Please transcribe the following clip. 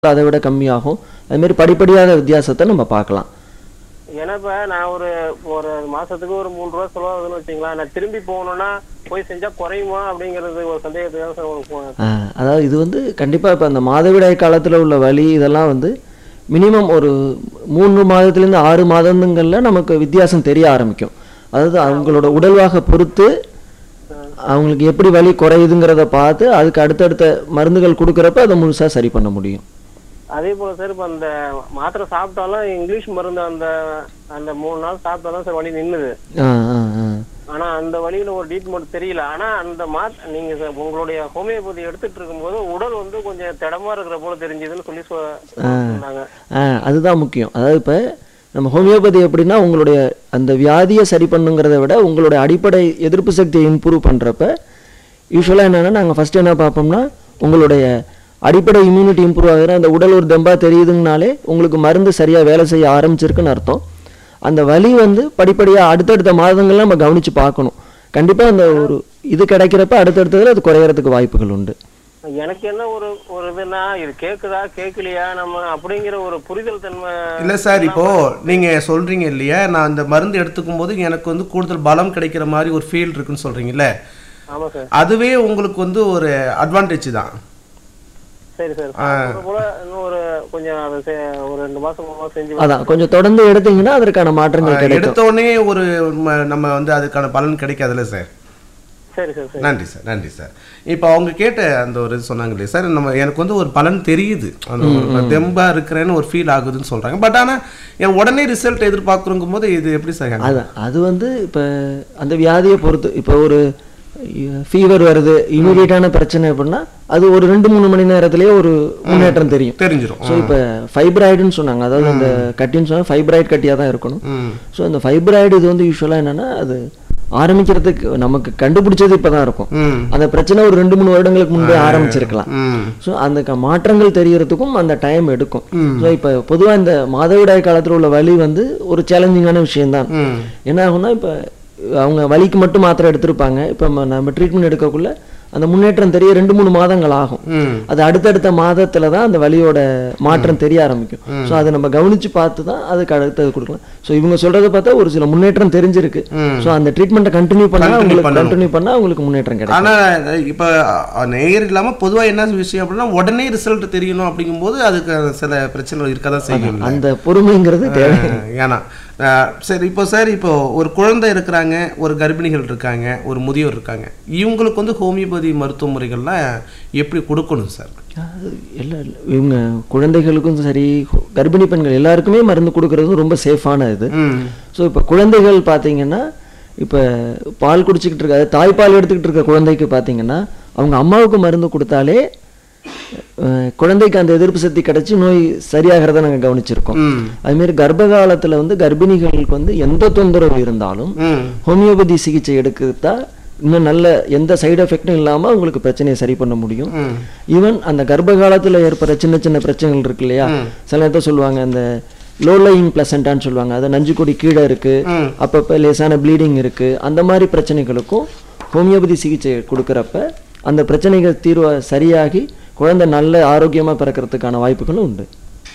அதை விட கம்மியாகும் அது மாதிரி படிப்படியாக வித்தியாசத்தை நம்ம பார்க்கலாம் ஏன்னா இப்ப நான் ஒரு ஒரு மாசத்துக்கு ஒரு மூணு ரூபா செலவாகுதுன்னு வச்சுங்களேன் நான் திரும்பி போகணும்னா போய் செஞ்சா குறையுமா அப்படிங்கிறது ஒரு சந்தேகத்துக்காக சார் உங்களுக்கு phone. ஆஹ் அதாவது இது வந்து கண்டிப்பாக இப்போ அந்த மாதவிடாய் காலத்தில் உள்ள வலி இதெல்லாம் வந்து மினிமம் ஒரு மூன்று மாதத்துலேருந்து ஆறு மாதங்களில் நமக்கு வித்தியாசம் தெரிய ஆரம்பிக்கும் அதாவது அவங்களோட உடல்வாக பொறுத்து அவங்களுக்கு எப்படி வலி குறையுதுங்கிறத பார்த்து அதுக்கு அடுத்தடுத்த மருந்துகள் கொடுக்குறப்ப அதை முழுசாக சரி பண்ண முடியும் அதே போல சார் இப்ப அந்த மாத்திரை சாப்பிட்டாலும் இங்கிலீஷ் மருந்து அந்த அந்த மூணு நாள் சாப்பிட்டாலும் சார் வலி நின்னுது ஆ ஆ ஆ ஆனா அந்த வழியில ஒரு ட்ரீட்மெண்ட் தெரியல ஆனா அந்த மாத் நீங்க சார் உங்களுடைய ஹோமியோபதி எடுத்துட்டு இருக்கும்போது உடல் வந்து கொஞ்சம் திடமா இருக்கிற போல தெரிஞ்சதுன்னு சொல்லி சொ- சொன்னாங்க ஆ அதுதான் முக்கியம் அதாவது இப்போ நம்ம ஹோமியோபதி எப்படின்னா உங்களுடைய அந்த வியாதியை சரி பண்ணுங்கிறத விட உங்களுடைய அடிப்படை எதிர்ப்பு சக்தியை இம்ப்ரூவ் பண்ணுறப்ப யூஸ்வலாக என்னென்னா நாங்கள் ஃபஸ்ட்டு என்ன பார்ப்போம்னா உங்களுடைய அடிப்படை இம்யூனிட்டி இம்ப்ரூவ் ஆகிற அந்த உடல் ஒரு தெம்பா தெரியுதுங்கனாலே உங்களுக்கு மருந்து சரியாக வேலை செய்ய ஆரம்பிச்சிருக்குன்னு அர்த்தம் அந்த வலி வந்து படிப்படியாக அடுத்தடுத்த மாதங்கள்ல நம்ம கவனித்து பார்க்கணும் கண்டிப்பாக அந்த ஒரு இது கிடைக்கிறப்ப அடுத்தடுத்ததில் அது குறையறதுக்கு வாய்ப்புகள் உண்டு எனக்கு என்ன ஒரு ஒரு இதுன்னா இது கேக்குதா கேட்கலையா நம்ம அப்படிங்கிற ஒரு புரிதல் தன்மை இல்ல சார் இப்போ நீங்க சொல்றீங்க இல்லையா நான் அந்த மருந்து எடுத்துக்கும் போது எனக்கு வந்து கூடுதல் பலம் கிடைக்கிற மாதிரி ஒரு ஃபீல் இருக்குன்னு சொல்றீங்கல்ல ஆமா சார் அதுவே உங்களுக்கு வந்து ஒரு அட்வான்டேஜ் தான் சரி சார் சாப்பிடுற போல இன்னும் ஒரு கொஞ்சம் அதை செ- ஒரு ரெண்டு மாசம் மூணு மாசம் செஞ்சு அதான் கொஞ்சம் தொடர்ந்து எடுத்தீங்கன்னா அதற்கான மாற்றங்கள் கிடைக்கும் எடுத்த உடனே ஒரு ம- நம்ம வந்து அதுக்கான பலன் கிடைக்காதுல்ல சார் சரி சார் சரி நன்றி சார் நன்றி சார் இப்போ அவங்க கேட்ட அந்த ஒரு இது சொன்னாங்க இல்லையா சார் நம்ம எனக்கு வந்து ஒரு பலன் தெரியுது அந்த ஒரு நான் தெம்பா இருக்கிறேன்னு ஒரு ஃபீல் ஆகுதுன்னு சொல்றாங்க பட் ஆனா என் உடனே ரிசல்ட் எதிர்பார்க்குறங்கும் போது இது எப்படி சார் handle அதான் அது வந்து இப்போ அந்த வியாதியை பொறுத்து இப்போ ஒரு ஃபீவர் வருது இமீடியட்டான பிரச்சனை அப்படின்னா அது ஒரு ரெண்டு மூணு மணி நேரத்திலேயே ஒரு முன்னேற்றம் தெரியும் தெரிஞ்சிரும் ஸோ இப்போ ஃபைப்ராய்டுன்னு சொன்னாங்க அதாவது அந்த கட்டின்னு சொன்னால் ஃபைப்ராய்டு கட்டியாக தான் இருக்கணும் ம் ஸோ அந்த ஃபைப்ராய்டு இது வந்து யூஸ்வலாக என்னன்னா அது ஆரம்பிக்கிறதுக்கு நமக்கு கண்டுபிடிச்சது இப்போ தான் இருக்கும் ம் அந்த பிரச்சனை ஒரு ரெண்டு மூணு வருடங்களுக்கு முன்பே ஆரம்பிச்சிருக்கலாம் ம் ஸோ அந்த க- மாற்றங்கள் தெரியறதுக்கும் அந்த டைம் எடுக்கும் ஸோ இப்போ பொதுவாக இந்த மாதவிடாய் காலத்தில் உள்ள வலி வந்து ஒரு சேலஞ்சிங்கான விஷயம்தான் ம் என்ன ஆகும்னா இப்போ அவங்க வலிக்கு மட்டும் மாத்திரை எடுத்திருப்பாங்க இப்போ நம்ம- நம்ம ட்ரீட்மெண்ட் எடுக்கக்குள்ள அந்த முன்னேற்றம் தெரிய ரெண்டு மூணு மாதங்கள் ஆகும் ம் அது அடுத்தடுத்த மாதத்துல தான் அந்த வலியோட மாற்றம் தெரிய ஆரம்பிக்கும் ஸோ அதை நம்ம கவனிச்சு பார்த்து தான் அதுக்கு அடுத்தது கொடுக்கலாம் ஸோ இவங்க சொல்றதை பார்த்தா ஒரு சில முன்னேற்றம் தெரிஞ்சிருக்கு ம். ஸோ அந்த ட்ரீட்மெண்ட்டை கண்டினியூ பண்ணா Continue உங்களுக்கு பண்ணணும். கண்டினியூ பண்ணா உங்களுக்கு முன்னேற்றம் கிடைக்கும் ஆனா இப்ப அஹ், நேயர் இல்லாம பொதுவா என்ன விஷயம் அப்படின்னா உடனே ரிசல்ட் தெரியணும் அப்படிங்கும்போது அதுக்கு சில பிரச்சனைகள் இருக்க தான் செய்யும் அந்த பொறுமைங்கிறது தேவை ஏன்னா அஹ், சரி இப்போ சார் இப்போ ஒரு குழந்தை இருக்கிறாங்க ஒரு கர்ப்பிணிகள் இருக்காங்க ஒரு முதியோர் இருக்காங்க இவங்களுக்கு வந்து ஹோமியோபதி மருத்துவ முறைகள்லாம் எப்படி கொடுக்கணும் சார் அது இல்ல இல்ல இவங்க குழந்தைகளுக்கும் சரி கர்ப்பிணி பெண்கள் எல்லாருக்குமே மருந்து கொடுக்கறது ரொம்ப சேஃபான இது ம் ஸோ இப்போ குழந்தைகள் பார்த்தீங்கன்னா இப்போ பால் குடிச்சிக்கிட்டு இருக்க அதாவது தாய்ப்பால் எடுத்துக்கிட்டு இருக்க குழந்தைக்கு பார்த்தீங்கன்னா அவங்க அம்மாவுக்கு மருந்து கொடுத்தாலே அஹ், குழந்தைக்கு அந்த எதிர்ப்பு சக்தி கிடைச்சி நோய் சரியாகிறத நாங்கள் கவனிச்சிருக்கோம் ம் அதுமாரி கர்ப்ப காலத்துல வந்து கர்ப்பிணிகளுக்கு வந்து எந்த தொந்தரவு இருந்தாலும் ம் ஹோமியோபதி சிகிச்சை எடுக்கிறதா இன்னும் நல்ல எந்த சைடு எஃபெக்டும் இல்லாமல் உங்களுக்கு பிரச்சனையை சரி பண்ண முடியும் ம் ஈவன் அந்த கர்ப்ப காலத்துல ஏற்படுற சின்ன சின்ன பிரச்சனைகள் இருக்கு இல்லையா ம். சில நேரத்தை சொல்லுவாங்க அந்த லோலையிங் பிளசண்டான்னு சொல்லுவாங்க அது நஞ்சுக்கொடி கீழே இருக்கு ம் அப்பப்போ லேசான ப்ளீடிங் இருக்கு அந்த மாதிரி பிரச்சனைகளுக்கும் ஹோமியோபதி சிகிச்சை கொடுக்குறப்ப அந்த பிரச்சனைகள் தீர்வ சரியாகி குழந்தை நல்ல ஆரோக்கியமா பிறக்கிறதுக்கான வாய்ப்புகளும் உண்டு